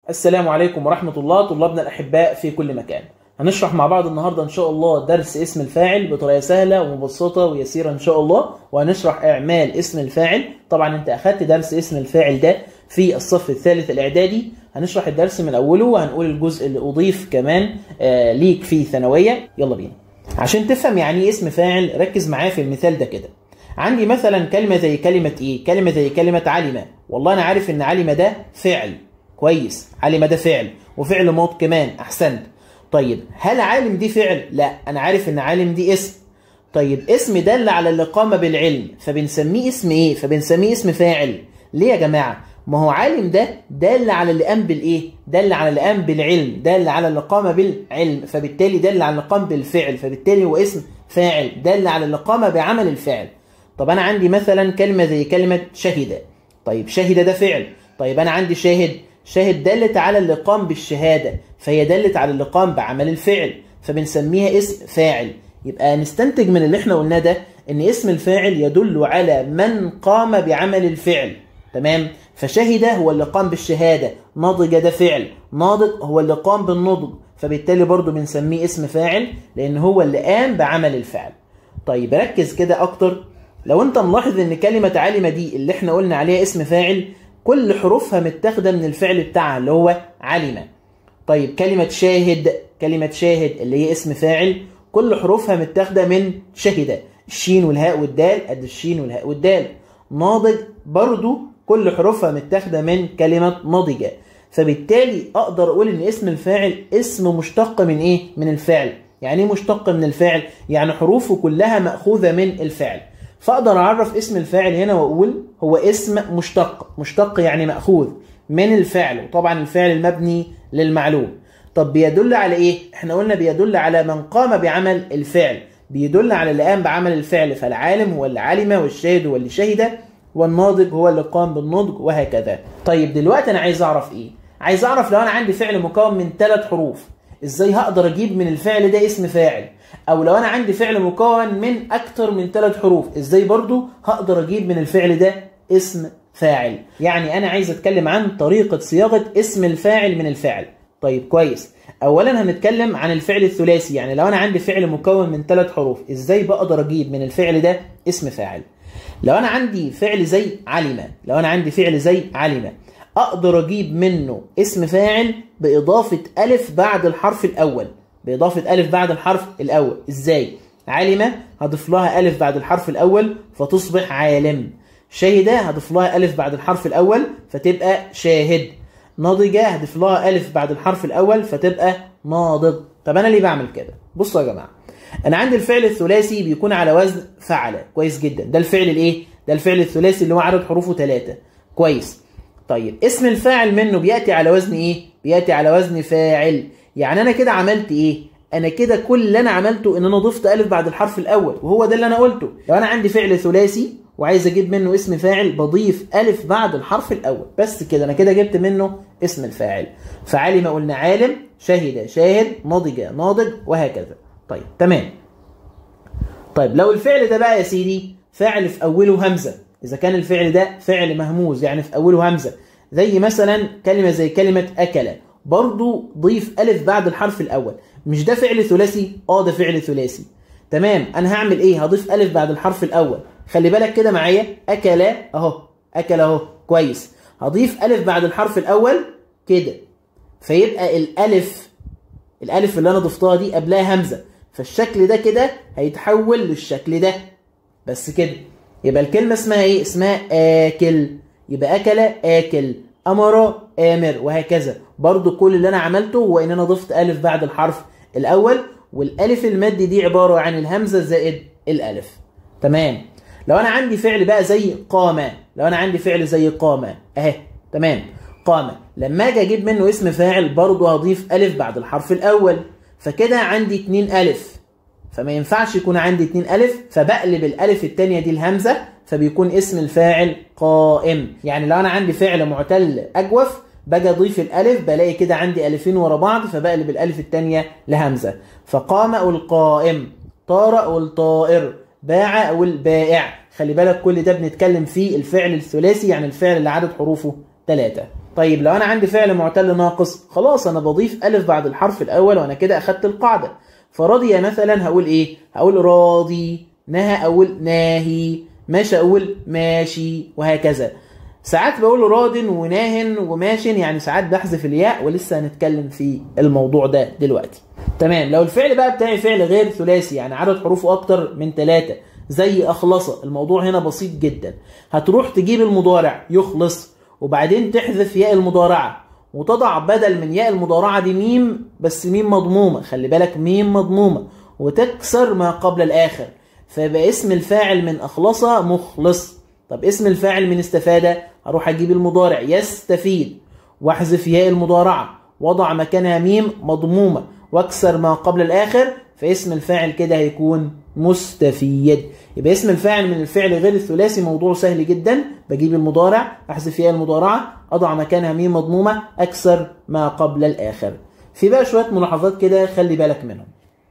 السلام عليكم ورحمة الله طلابنا الأحباء في كل مكان هنشرح مع بعض النهاردة إن شاء الله درس اسم الفاعل بطريقة سهلة ومبسطة ويسيرة إن شاء الله وهنشرح إعمال اسم الفاعل طبعا أنت أخدت درس اسم الفاعل ده في الصف الثالث الإعدادي هنشرح الدرس من أوله وهنقول الجزء اللي أضيف كمان آه ليك في ثانوية يلا بينا عشان تفهم يعني إيه اسم فاعل ركز معايا في المثال ده كده عندي مثلا كلمة زي كلمة إيه كلمة زي كلمة علم والله أنا عارف إن علم ده فعل كويس علم ده فعل وفعل ماض كمان احسنت طيب هل عالم دي فعل لا انا عارف ان عالم دي اسم طيب اسم دل على اللي قام بالعلم فبنسميه اسم ايه فبنسميه اسم فاعل ليه يا جماعه ما هو عالم ده دل على اللي قام بالايه دل على اللي قام بالعلم دل على اللي قام بالعلم فبالتالي دل على اللي قام بالفعل فبالتالي هو اسم فاعل دل على اللي قام بعمل الفعل طب انا عندي مثلا كلمه زي كلمه شهد طيب شهد ده فعل طيب انا عندي شاهد شاهد دلت على اللي قام بالشهادة فهي دلت على اللي قام بعمل الفعل فبنسميها اسم فاعل يبقى نستنتج من اللي احنا قلناه ده ان اسم الفاعل يدل على من قام بعمل الفعل تمام فشهد هو اللي قام بالشهادة ناضج ده فعل ناضج هو اللي قام بالنضج فبالتالي برضو بنسميه اسم فاعل لان هو اللي قام بعمل الفعل طيب ركز كده اكتر لو انت ملاحظ ان كلمة علم دي اللي احنا قلنا عليها اسم فاعل كل حروفها متاخدة من الفعل بتاعها اللي هو علم طيب كلمة شاهد كلمة شاهد اللي هي اسم فاعل كل حروفها متاخدة من شهد الشين والهاء والدال قد الشين والهاء والدال ناضج برضو كل حروفها متاخدة من كلمة نضجة فبالتالي اقدر اقول ان اسم الفاعل اسم مشتق من ايه من الفعل يعني ايه مشتق من الفعل يعني حروفه كلها مأخوذة من الفعل فاقدر اعرف اسم الفاعل هنا واقول هو اسم مشتق مشتق يعني ماخوذ من الفعل وطبعا الفعل المبني للمعلوم طب بيدل على ايه احنا قلنا بيدل على من قام بعمل الفعل بيدل على اللي قام بعمل الفعل فالعالم هو اللي علم والشاهد هو اللي شهد والناضج هو اللي قام بالنضج وهكذا طيب دلوقتي انا عايز اعرف ايه عايز اعرف لو انا عندي فعل مكون من ثلاث حروف ازاي هقدر اجيب من الفعل ده اسم فاعل او لو انا عندي فعل مكون من اكتر من ثلاث حروف ازاي برضو هقدر اجيب من الفعل ده اسم فاعل يعني انا عايز اتكلم عن طريقة صياغة اسم الفاعل من الفعل طيب كويس اولا هنتكلم عن الفعل الثلاثي يعني لو انا عندي فعل مكون من ثلاث حروف ازاي بقدر اجيب من الفعل ده اسم فاعل لو انا عندي فعل زي علم لو انا عندي فعل زي علم اقدر اجيب منه اسم فاعل باضافة الف بعد الحرف الاول بإضافة ألف بعد الحرف الأول إزاي؟ علم هضيف لها ألف بعد الحرف الأول فتصبح عالم شهد هضيف لها ألف بعد الحرف الأول فتبقى شاهد ناضج هضيف لها ألف بعد الحرف الأول فتبقى ناضج طب أنا ليه بعمل كده؟ بصوا يا جماعة أنا عندي الفعل الثلاثي بيكون على وزن فعل كويس جدا ده الفعل الإيه؟ ده الفعل الثلاثي اللي هو عدد حروفه ثلاثة كويس طيب اسم الفاعل منه بيأتي على وزن إيه؟ بيأتي على وزن فاعل يعني انا كده عملت ايه انا كده كل اللي انا عملته ان انا ضفت الف بعد الحرف الاول وهو ده اللي انا قلته لو انا عندي فعل ثلاثي وعايز اجيب منه اسم فاعل بضيف الف بعد الحرف الاول بس كده انا كده جبت منه اسم الفاعل فعلم قلنا عالم شهد شاهد نضج ناضج وهكذا طيب تمام طيب لو الفعل ده بقى يا سيدي فاعل في اوله همزه اذا كان الفعل ده فعل مهموز يعني في اوله همزه زي مثلا كلمه زي كلمه اكل برضو ضيف ألف بعد الحرف الأول مش ده فعل ثلاثي؟ اه ده فعل ثلاثي تمام أنا هعمل إيه؟ هضيف ألف بعد الحرف الأول خلي بالك كده معايا أكل أهو أكل أهو كويس هضيف ألف بعد الحرف الأول كده فيبقى الألف الألف اللي أنا ضفتها دي قبلها همزة فالشكل ده كده هيتحول للشكل ده بس كده يبقى الكلمة اسمها إيه؟ اسمها آكل يبقى أكل آكل أمر آمر وهكذا برضو كل اللي أنا عملته هو إن أنا ضفت ألف بعد الحرف الأول والألف المادي دي عبارة عن الهمزة زائد الألف تمام لو أنا عندي فعل بقى زي قام لو أنا عندي فعل زي قام أهي تمام قام لما أجي أجيب منه اسم فاعل برضو هضيف ألف بعد الحرف الأول فكده عندي اتنين ألف فما ينفعش يكون عندي اتنين ألف فبقلب الألف التانية دي الهمزة فبيكون اسم الفاعل قائم يعني لو أنا عندي فعل معتل أجوف باجي أضيف الألف بلاقي كده عندي ألفين ورا بعض فبقلب الألف التانية لهمزة فقام أو القائم طار أو الطائر باع أو البائع خلي بالك كل ده بنتكلم فيه الفعل الثلاثي يعني الفعل اللي عدد حروفه ثلاثة طيب لو انا عندي فعل معتل ناقص خلاص انا بضيف الف بعد الحرف الاول وانا كده اخدت القاعده فراضي مثلا هقول ايه هقول راضي نهى اقول ناهي ماشي اقول ماشي وهكذا ساعات بقول راض وناه وماش يعني ساعات بحذف الياء ولسه هنتكلم في الموضوع ده دلوقتي تمام لو الفعل بقى بتاعي فعل غير ثلاثي يعني عدد حروفه اكتر من ثلاثة زي اخلص الموضوع هنا بسيط جدا هتروح تجيب المضارع يخلص وبعدين تحذف ياء المضارعة وتضع بدل من ياء المضارعة دي ميم بس ميم مضمومة خلي بالك ميم مضمومة وتكسر ما قبل الآخر فيبقى اسم الفاعل من أخلص مخلص طب اسم الفاعل من استفاد هروح أجيب المضارع يستفيد واحذف ياء المضارعة وضع مكانها ميم مضمومة واكسر ما قبل الآخر فاسم الفاعل كده هيكون مستفيد يبقى اسم الفاعل من الفعل غير الثلاثي موضوع سهل جدا بجيب المضارع احذف ياء المضارعه اضع مكانها ميم مضمومه اكسر ما قبل الاخر في بقى شويه ملاحظات كده خلي بالك منهم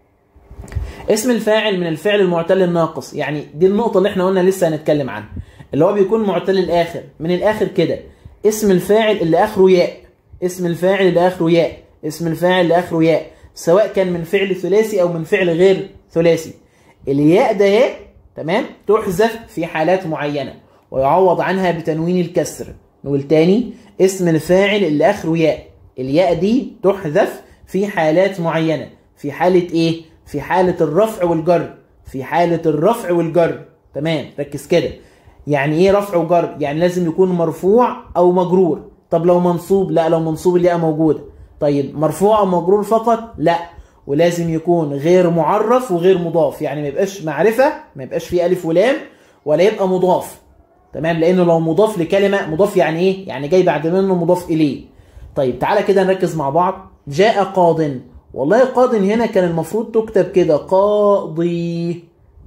اسم الفاعل من الفعل المعتل الناقص يعني دي النقطه اللي احنا قلنا لسه هنتكلم عنها اللي هو بيكون معتل الاخر من الاخر كده اسم الفاعل اللي اخره ياء اسم الفاعل اللي اخره ياء اسم الفاعل اللي اخره ياء سواء كان من فعل ثلاثي او من فعل غير ثلاثي الياء ده اهي تمام تحذف في حالات معينه ويعوض عنها بتنوين الكسر نقول تاني اسم الفاعل اللي اخره ياء الياء دي تحذف في حالات معينه في حاله ايه في حاله الرفع والجر في حاله الرفع والجر تمام ركز كده يعني ايه رفع وجر يعني لازم يكون مرفوع او مجرور طب لو منصوب لا لو منصوب الياء موجوده طيب مرفوع او مجرور فقط لا ولازم يكون غير معرف وغير مضاف يعني ما يبقاش معرفه ما يبقاش فيه الف ولام ولا يبقى مضاف تمام لانه لو مضاف لكلمه مضاف يعني ايه يعني جاي بعد منه مضاف اليه طيب تعالى كده نركز مع بعض جاء قاض والله قاض هنا كان المفروض تكتب كده قاضي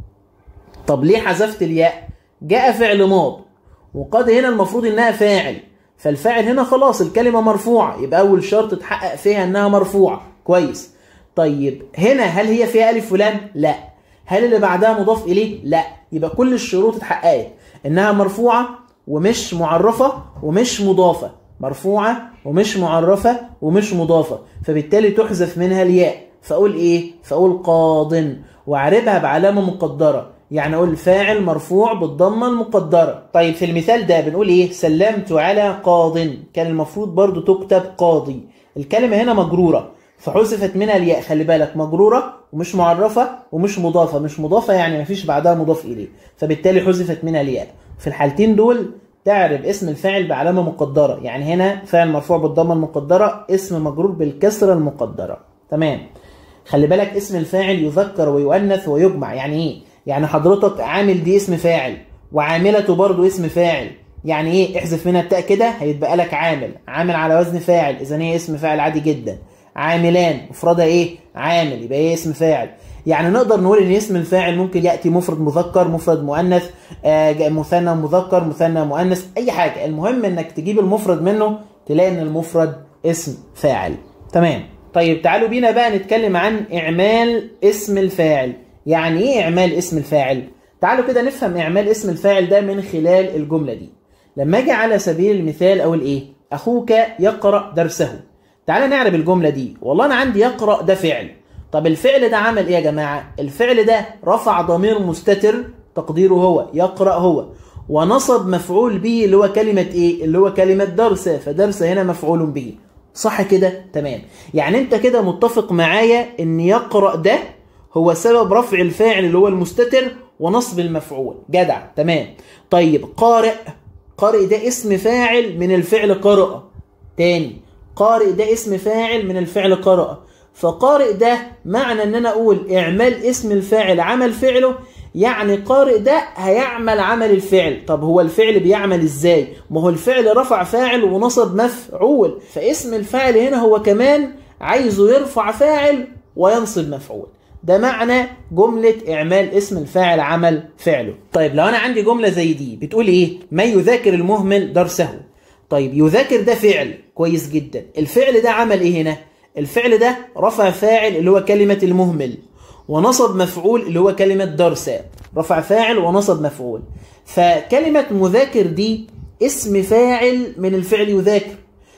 طب ليه حذفت الياء جاء فعل ماض وقاض هنا المفروض انها فاعل فالفاعل هنا خلاص الكلمه مرفوعه يبقى اول شرط تحقق فيها انها مرفوعه كويس طيب هنا هل هي فيها الف ولام لا هل اللي بعدها مضاف اليه لا يبقى كل الشروط اتحققت انها مرفوعه ومش معرفه ومش مضافه مرفوعه ومش معرفه ومش مضافه فبالتالي تحذف منها الياء فاقول ايه فاقول قاض واعربها بعلامه مقدره يعني اقول فاعل مرفوع بالضمه المقدره طيب في المثال ده بنقول ايه سلمت على قاض كان المفروض برضو تكتب قاضي الكلمه هنا مجروره فحذفت منها الياء خلي بالك مجروره ومش معرفه ومش مضافه مش مضافه يعني مفيش بعدها مضاف اليه فبالتالي حذفت منها الياء في الحالتين دول تعرف اسم الفاعل بعلامه مقدره يعني هنا فاعل مرفوع بالضمه المقدره اسم مجرور بالكسره المقدره تمام خلي بالك اسم الفاعل يذكر ويؤنث ويجمع يعني ايه يعني حضرتك عامل دي اسم فاعل وعاملته برضو اسم فاعل يعني ايه احذف منها التاء كده هيتبقى لك عامل عامل على وزن فاعل اذا هي اسم فاعل عادي جدا عاملان مفردها ايه عامل يبقى ايه اسم فاعل يعني نقدر نقول ان اسم الفاعل ممكن ياتي مفرد مذكر مفرد مؤنث آه مثنى مذكر مثنى مؤنث اي حاجه المهم انك تجيب المفرد منه تلاقي ان المفرد اسم فاعل تمام طيب تعالوا بينا بقى نتكلم عن اعمال اسم الفاعل يعني ايه اعمال اسم الفاعل تعالوا كده نفهم اعمال اسم الفاعل ده من خلال الجمله دي لما اجي على سبيل المثال اقول ايه اخوك يقرا درسه تعالى نعرب الجمله دي والله انا عندي يقرا ده فعل طب الفعل ده عمل ايه يا جماعه الفعل ده رفع ضمير مستتر تقديره هو يقرا هو ونصب مفعول به اللي هو كلمه ايه اللي هو كلمه درس فدرس هنا مفعول به صح كده تمام يعني انت كده متفق معايا ان يقرا ده هو سبب رفع الفاعل اللي هو المستتر ونصب المفعول جدع تمام طيب قارئ قارئ ده اسم فاعل من الفعل قرأ تاني قارئ ده اسم فاعل من الفعل قرأ فقارئ ده معنى ان انا اقول اعمال اسم الفاعل عمل فعله يعني قارئ ده هيعمل عمل الفعل طب هو الفعل بيعمل ازاي ما هو الفعل رفع فاعل ونصب مفعول فاسم الفاعل هنا هو كمان عايزه يرفع فاعل وينصب مفعول ده معنى جملة إعمال اسم الفاعل عمل فعله طيب لو أنا عندي جملة زي دي بتقول إيه ما يذاكر المهمل درسه طيب يذاكر ده فعل كويس جدا الفعل ده عمل إيه هنا الفعل ده رفع فاعل اللي هو كلمة المهمل ونصب مفعول اللي هو كلمة درسة رفع فاعل ونصب مفعول فكلمة مذاكر دي اسم فاعل من الفعل يذاكر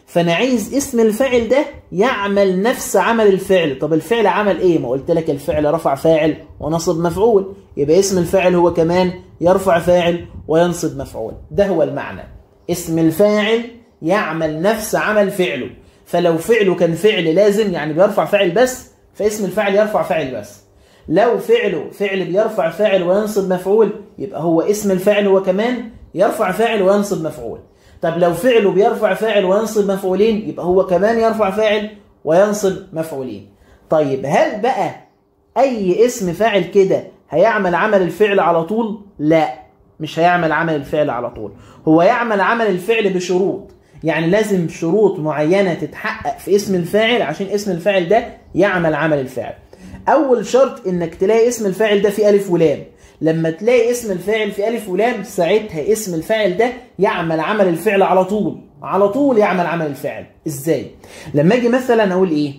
فانا عايز اسم الفاعل ده يعمل نفس عمل الفعل طب الفعل عمل ايه ما قلت لك الفعل رفع فاعل ونصب مفعول يبقى اسم الفاعل هو كمان يرفع فاعل وينصب مفعول ده هو المعنى اسم الفاعل يعمل نفس عمل فعله فلو فعله كان فعل لازم يعني بيرفع فاعل بس فاسم الفاعل يرفع فاعل بس لو فعله فعل بيرفع فاعل وينصب مفعول يبقى هو اسم الفاعل هو كمان يرفع فاعل وينصب مفعول طب لو فعله بيرفع فاعل وينصب مفعولين يبقى هو كمان يرفع فاعل وينصب مفعولين طيب هل بقى اي اسم فاعل كده هيعمل عمل الفعل على طول لا مش هيعمل عمل الفعل على طول هو يعمل عمل الفعل بشروط يعني لازم شروط معينة تتحقق في اسم الفاعل عشان اسم الفاعل ده يعمل عمل الفعل اول شرط انك تلاقي اسم الفاعل ده في الف ولام لما تلاقي اسم الفاعل في الف ولام ساعتها اسم الفاعل ده يعمل عمل الفعل على طول على طول يعمل عمل الفعل ازاي لما اجي مثلا اقول ايه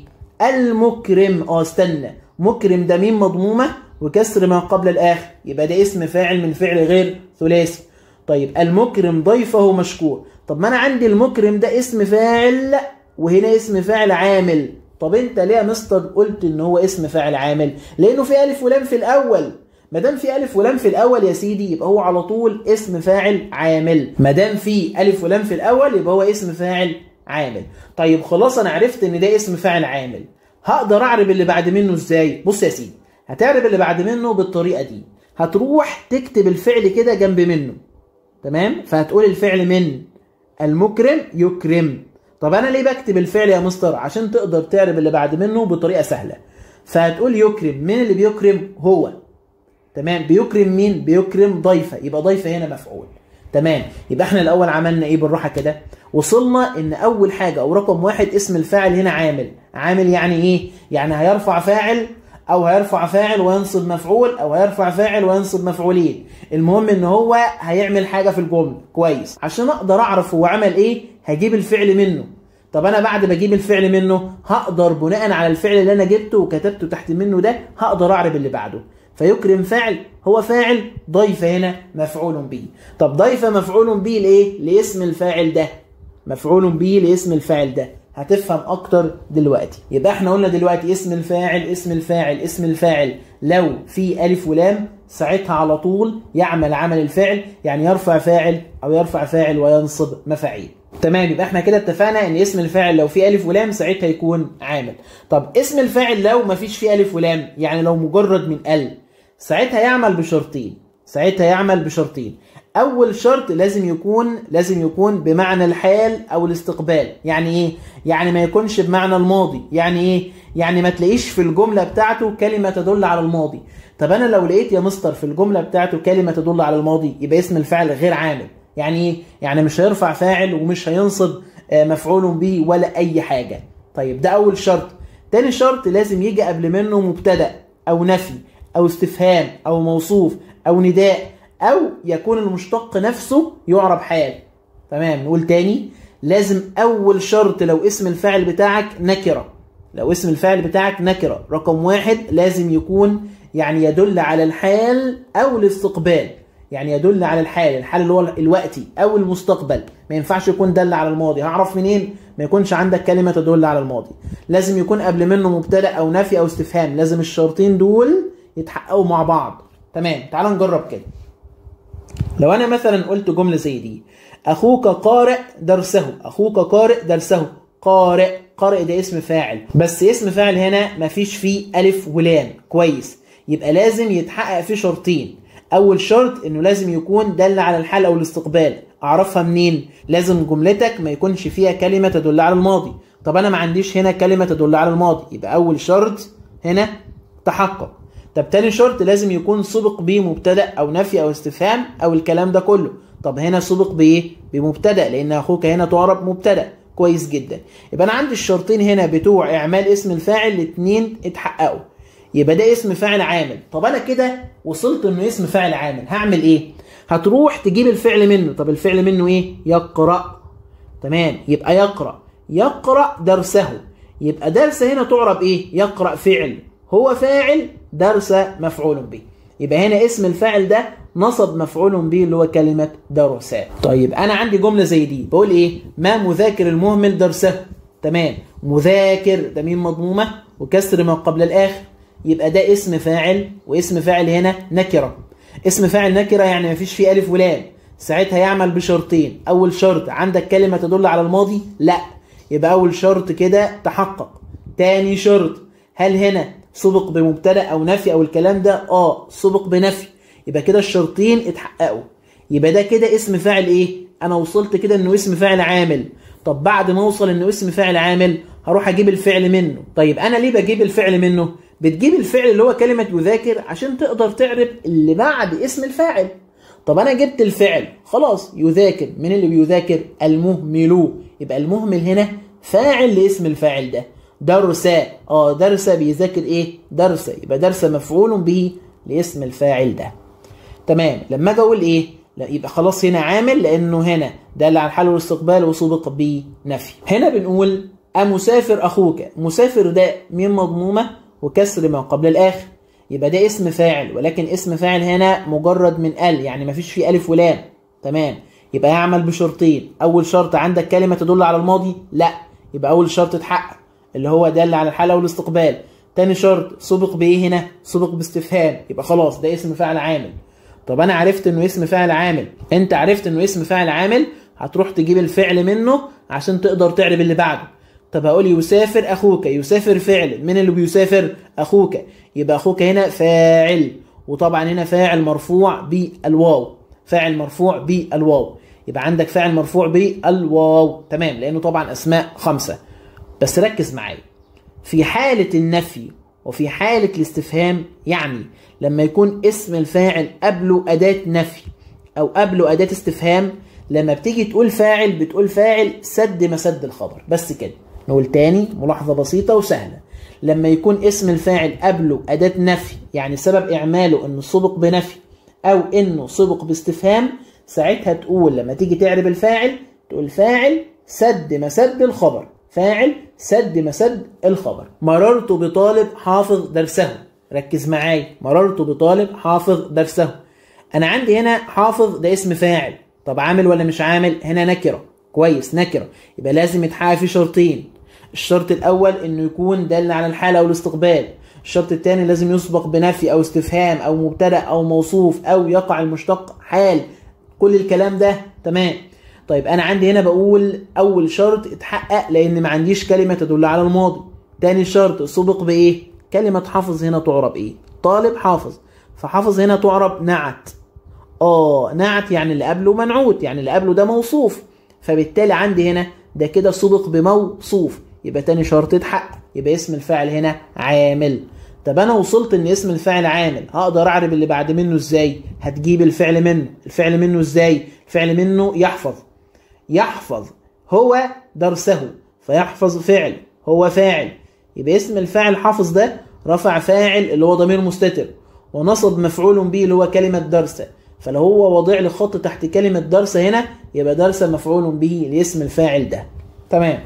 المكرم اه استنى مكرم ده ميم مضمومه وكسر ما قبل الاخر يبقى ده اسم فاعل من فعل غير ثلاثي طيب المكرم ضيفه مشكور طب ما انا عندي المكرم ده اسم فاعل وهنا اسم فاعل عامل طب انت ليه يا مستر قلت ان هو اسم فاعل عامل لانه في الف ولام في الاول ما دام في الف ولام في الاول يا سيدي يبقى هو على طول اسم فاعل عامل ما دام في الف ولام في الاول يبقى هو اسم فاعل عامل طيب خلاص انا عرفت ان ده اسم فاعل عامل هقدر اعرب اللي بعد منه ازاي بص يا سيدي هتعرب اللي بعد منه بالطريقه دي هتروح تكتب الفعل كده جنب منه تمام فهتقول الفعل من المكرم يكرم طب انا ليه بكتب الفعل يا مستر عشان تقدر تعرب اللي بعد منه بطريقه سهله فهتقول يكرم مين اللي بيكرم هو تمام بيكرم مين بيكرم ضيفه يبقى ضيفه هنا مفعول تمام يبقى احنا الاول عملنا ايه بالراحه كده وصلنا ان اول حاجه او رقم واحد اسم الفاعل هنا عامل عامل يعني ايه يعني هيرفع فاعل او هيرفع فاعل وينصب مفعول او هيرفع فاعل وينصب مفعولين المهم ان هو هيعمل حاجه في الجمله كويس عشان اقدر اعرف هو عمل ايه هجيب الفعل منه طب انا بعد ما اجيب الفعل منه هقدر بناء على الفعل اللي انا جبته وكتبته تحت منه ده هقدر اعرب اللي بعده فيكرم فاعل هو فاعل ضيف هنا مفعول به طب ضيف مفعول به لايه لاسم الفاعل ده مفعول به لاسم الفاعل ده هتفهم اكتر دلوقتي يبقى احنا قلنا دلوقتي اسم الفاعل اسم الفاعل اسم الفاعل لو في الف ولام ساعتها على طول يعمل عمل الفعل يعني يرفع فاعل او يرفع فاعل وينصب مفاعيل تمام يبقى احنا كده اتفقنا ان اسم الفاعل لو في الف ولام ساعتها يكون عامل طب اسم الفاعل لو ما فيش فيه الف ولام يعني لو مجرد من ال ساعتها يعمل بشرطين ساعتها يعمل بشرطين اول شرط لازم يكون لازم يكون بمعنى الحال او الاستقبال يعني ايه يعني ما يكونش بمعنى الماضي يعني ايه يعني ما تلاقيش في الجمله بتاعته كلمه تدل على الماضي طب انا لو لقيت يا مستر في الجمله بتاعته كلمه تدل على الماضي يبقى اسم الفعل غير عامل يعني ايه يعني مش هيرفع فاعل ومش هينصب مفعول به ولا اي حاجه طيب ده اول شرط تاني شرط لازم يجي قبل منه مبتدا او نفي او استفهام او موصوف او نداء او يكون المشتق نفسه يعرب حال تمام نقول تاني لازم اول شرط لو اسم الفاعل بتاعك نكره لو اسم الفاعل بتاعك نكره رقم واحد لازم يكون يعني يدل على الحال او الاستقبال يعني يدل على الحال الحال اللي هو الوقتي او المستقبل ما ينفعش يكون دل على الماضي هعرف منين ما يكونش عندك كلمه تدل على الماضي لازم يكون قبل منه مبتدا او نفي او استفهام لازم الشرطين دول يتحققوا مع بعض تمام تعال نجرب كده لو انا مثلا قلت جمله زي دي اخوك قارئ درسه اخوك قارئ درسه قارئ قارئ ده اسم فاعل بس اسم فاعل هنا مفيش فيه الف ولام كويس يبقى لازم يتحقق فيه شرطين اول شرط انه لازم يكون دل على الحال او الاستقبال اعرفها منين لازم جملتك ما يكونش فيها كلمه تدل على الماضي طب انا ما عنديش هنا كلمه تدل على الماضي يبقى اول شرط هنا تحقق طب تاني شرط لازم يكون سبق بيه مبتدا او نفي او استفهام او الكلام ده كله طب هنا سبق بايه بمبتدا لان اخوك هنا تعرب مبتدا كويس جدا يبقى انا عندي الشرطين هنا بتوع اعمال اسم الفاعل الاثنين اتحققوا يبقى ده اسم فاعل عامل طب انا كده وصلت انه اسم فاعل عامل هعمل ايه هتروح تجيب الفعل منه طب الفعل منه ايه يقرا تمام يبقى يقرا يقرا درسه يبقى درس هنا تعرب ايه يقرا فعل هو فاعل درس مفعول به يبقى هنا اسم الفاعل ده نصب مفعول به اللي هو كلمة درساء طيب أنا عندي جملة زي دي بقول إيه ما مذاكر المهمل درسه تمام مذاكر ده مين مضمومة وكسر ما قبل الآخر يبقى ده اسم فاعل واسم فاعل هنا نكرة اسم فاعل نكرة يعني مفيش فيه ألف ولام ساعتها يعمل بشرطين أول شرط عندك كلمة تدل على الماضي لا يبقى أول شرط كده تحقق تاني شرط هل هنا سبق بمبتدا او نفي او الكلام ده اه سبق بنفي يبقى كده الشرطين اتحققوا يبقى ده كده اسم فاعل ايه انا وصلت كده انه اسم فاعل عامل طب بعد ما اوصل انه اسم فاعل عامل هروح اجيب الفعل منه طيب انا ليه بجيب الفعل منه بتجيب الفعل اللي هو كلمة يذاكر عشان تقدر تعرف اللي بعد اسم الفاعل طب انا جبت الفعل خلاص يذاكر من اللي بيذاكر المهمل يبقى المهمل هنا فاعل لاسم الفاعل ده درسا اه درسا بيذاكر ايه درسا يبقى درسا مفعول به لاسم الفاعل ده تمام لما اجي اقول ايه لا يبقى خلاص هنا عامل لانه هنا دل على الحال والاستقبال وسبق بنفي هنا بنقول امسافر اخوك مسافر ده مين مضمومه وكسر ما قبل الاخر يبقى ده اسم فاعل ولكن اسم فاعل هنا مجرد من ال يعني مفيش فيه الف ولام تمام يبقى يعمل بشرطين اول شرط عندك كلمه تدل على الماضي لا يبقى اول شرط اتحقق اللي هو دل على الحالة والاستقبال تاني شرط سبق بايه هنا سبق باستفهام يبقى خلاص ده اسم فاعل عامل طب انا عرفت انه اسم فاعل عامل انت عرفت انه اسم فاعل عامل هتروح تجيب الفعل منه عشان تقدر تعرف اللي بعده طب هقول يسافر اخوك يسافر فعل من اللي بيسافر اخوك يبقى اخوك هنا فاعل وطبعا هنا فاعل مرفوع بالواو فاعل مرفوع بالواو يبقى عندك فاعل مرفوع بالواو تمام لانه طبعا اسماء خمسه بس ركز معايا في حالة النفي وفي حالة الاستفهام يعني لما يكون اسم الفاعل قبله أداة نفي أو قبله أداة استفهام لما بتيجي تقول فاعل بتقول فاعل سد مسد الخبر بس كده نقول تاني ملاحظة بسيطة وسهلة لما يكون اسم الفاعل قبله أداة نفي يعني سبب إعماله إنه سبق بنفي أو إنه سبق باستفهام ساعتها تقول لما تيجي تعرب الفاعل تقول فاعل سد مسد الخبر فاعل سد مسد الخبر مررت بطالب حافظ درسه ركز معايا مررت بطالب حافظ درسه انا عندي هنا حافظ ده اسم فاعل طب عامل ولا مش عامل هنا نكره كويس نكره يبقى لازم يتحقق في شرطين الشرط الاول انه يكون دل على الحاله او الاستقبال الشرط الثاني لازم يسبق بنفي او استفهام او مبتدا او موصوف او يقع المشتق حال كل الكلام ده تمام طيب انا عندي هنا بقول اول شرط اتحقق لان ما عنديش كلمه تدل على الماضي تاني شرط سبق بايه كلمه حافظ هنا تعرب ايه طالب حافظ فحافظ هنا تعرب نعت اه نعت يعني اللي قبله منعوت يعني اللي قبله ده موصوف فبالتالي عندي هنا ده كده سبق بموصوف يبقى تاني شرط اتحقق يبقى اسم الفاعل هنا عامل طب انا وصلت ان اسم الفاعل عامل هقدر اعرف اللي بعد منه ازاي هتجيب الفعل منه الفعل منه ازاي الفعل منه يحفظ يحفظ هو درسه فيحفظ فعل هو فاعل يبقى اسم الفاعل حافظ ده رفع فاعل اللي هو ضمير مستتر ونصب مفعول به اللي هو كلمة درسة فلو هو وضع لي خط تحت كلمة درسة هنا يبقى درسة مفعول به لاسم الفاعل ده تمام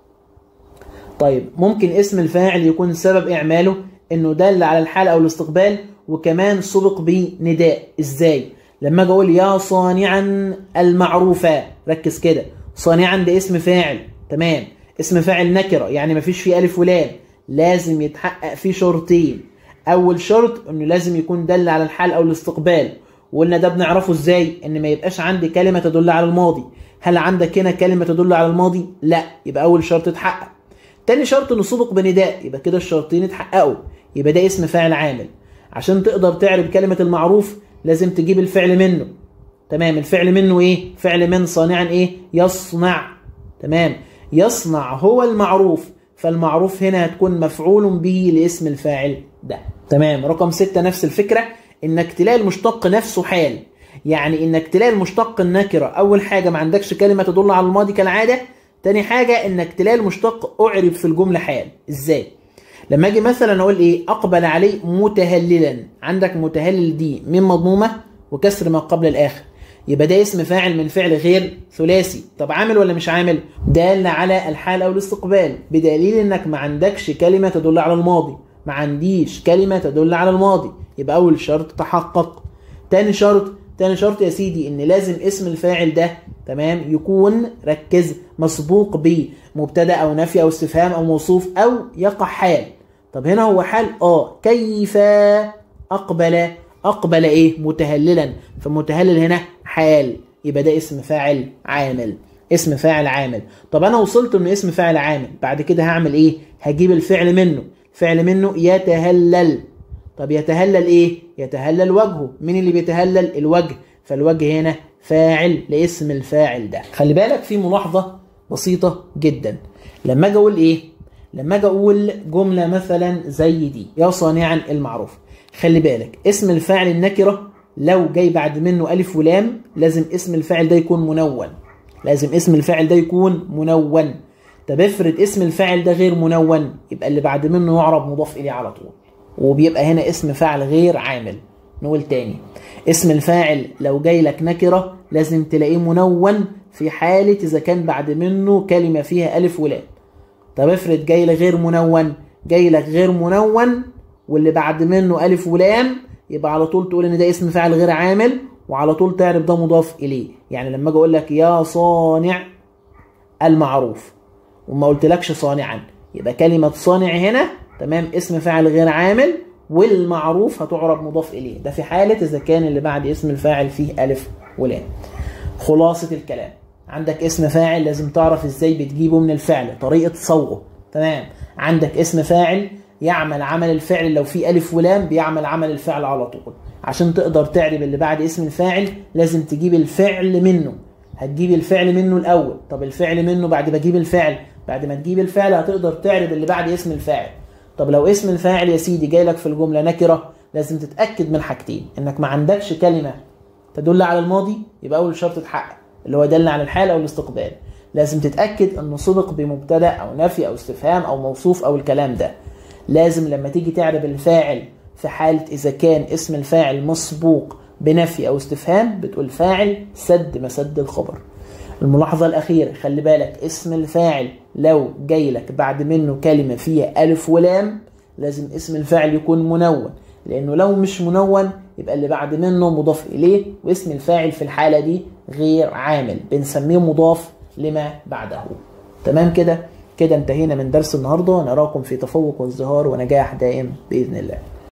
طيب ممكن اسم الفاعل يكون سبب إعماله إنه دل على الحال أو الاستقبال وكمان سبق بنداء إزاي؟ لما اجي اقول يا صانعا المعروفة ركز كده صانعا ده اسم فاعل تمام اسم فاعل نكرة يعني مفيش فيه ألف ولام لازم يتحقق فيه شرطين أول شرط إنه لازم يكون دل على الحال أو الاستقبال وقلنا ده بنعرفه ازاي ان ما يبقاش عندي كلمة تدل على الماضي هل عندك هنا كلمة تدل على الماضي لا يبقى اول شرط اتحقق تاني شرط انه سبق بنداء يبقى كده الشرطين اتحققوا يبقى ده اسم فاعل عامل عشان تقدر تعرف كلمة المعروف لازم تجيب الفعل منه تمام الفعل منه ايه فعل من صانعا ايه يصنع تمام يصنع هو المعروف فالمعروف هنا هتكون مفعول به لاسم الفاعل ده تمام رقم ستة نفس الفكرة انك تلاقي المشتق نفسه حال يعني انك تلاقي المشتق النكرة اول حاجة ما عندكش كلمة تدل على الماضي كالعادة تاني حاجة انك تلاقي المشتق اعرب في الجملة حال ازاي لما اجي مثلا اقول ايه اقبل عليه متهللا عندك متهلل دي من مضمومه وكسر ما قبل الاخر يبقى ده اسم فاعل من فعل غير ثلاثي طب عامل ولا مش عامل دال على الحال او الاستقبال بدليل انك ما عندكش كلمه تدل على الماضي ما عنديش كلمة تدل على الماضي يبقى أول شرط تحقق تاني شرط تاني شرط يا سيدي ان لازم اسم الفاعل ده تمام يكون ركز مسبوق بمبتدا او نفي او استفهام او موصوف او يقع حال طب هنا هو حال اه كيف اقبل اقبل ايه متهللا فمتهلل هنا حال يبقى ده اسم فاعل عامل اسم فاعل عامل طب انا وصلت ان اسم فاعل عامل بعد كده هعمل ايه هجيب الفعل منه فعل منه يتهلل طب يتهلل ايه يتهلل وجهه مين اللي بيتهلل الوجه فالوجه هنا فاعل لاسم الفاعل ده خلي بالك في ملاحظة بسيطة جدا لما اجي اقول ايه لما اجي اقول جملة مثلا زي دي يا صانعا المعروف خلي بالك اسم الفاعل النكرة لو جاي بعد منه ألف ولام لازم اسم الفاعل ده يكون منون لازم اسم الفاعل ده يكون منون طب افرض اسم الفاعل ده غير منون يبقى اللي بعد منه يعرب مضاف إليه على طول وبيبقى هنا اسم فاعل غير عامل نقول تاني اسم الفاعل لو جاي لك نكرة لازم تلاقيه منون في حالة إذا كان بعد منه كلمة فيها ألف ولام طب افرض جاي لك غير منون جاي لك غير منون واللي بعد منه ألف ولام يبقى على طول تقول إن ده اسم فاعل غير عامل وعلى طول تعرف ده مضاف إليه يعني لما أجي أقول لك يا صانع المعروف وما قلتلكش صانعا يبقى كلمة صانع هنا تمام اسم فاعل غير عامل والمعروف هتعرب مضاف إليه ده في حالة إذا كان اللي بعد اسم الفاعل فيه ألف ولام خلاصة الكلام عندك اسم فاعل لازم تعرف ازاي بتجيبه من الفعل طريقة صوغه تمام عندك اسم فاعل يعمل عمل الفعل لو في ألف ولام بيعمل عمل الفعل على طول عشان تقدر تعرب اللي بعد اسم الفاعل لازم تجيب الفعل منه هتجيب الفعل منه الأول طب الفعل منه بعد ما تجيب الفعل بعد ما تجيب الفعل هتقدر تعرب اللي بعد اسم الفاعل طب لو اسم الفاعل يا سيدي جاي لك في الجملة نكرة لازم تتأكد من حاجتين انك ما عندكش كلمة تدل على الماضي يبقى أول شرط اتحقق اللي هو يدل على الحال أو الاستقبال لازم تتأكد انه سبق بمبتدأ أو نفي أو استفهام أو موصوف أو الكلام ده لازم لما تيجي تعرب الفاعل في حالة إذا كان اسم الفاعل مسبوق بنفي أو استفهام بتقول فاعل سد مسد الخبر الملاحظة الأخيرة خلي بالك اسم الفاعل لو جاي لك بعد منه كلمة فيها ألف ولام لازم اسم الفاعل يكون منون لأنه لو مش منون يبقى اللي بعد منه مضاف إليه واسم الفاعل في الحالة دي غير عامل بنسميه مضاف لما بعده تمام كده كده انتهينا من درس النهارده نراكم في تفوق وازدهار ونجاح دائم بإذن الله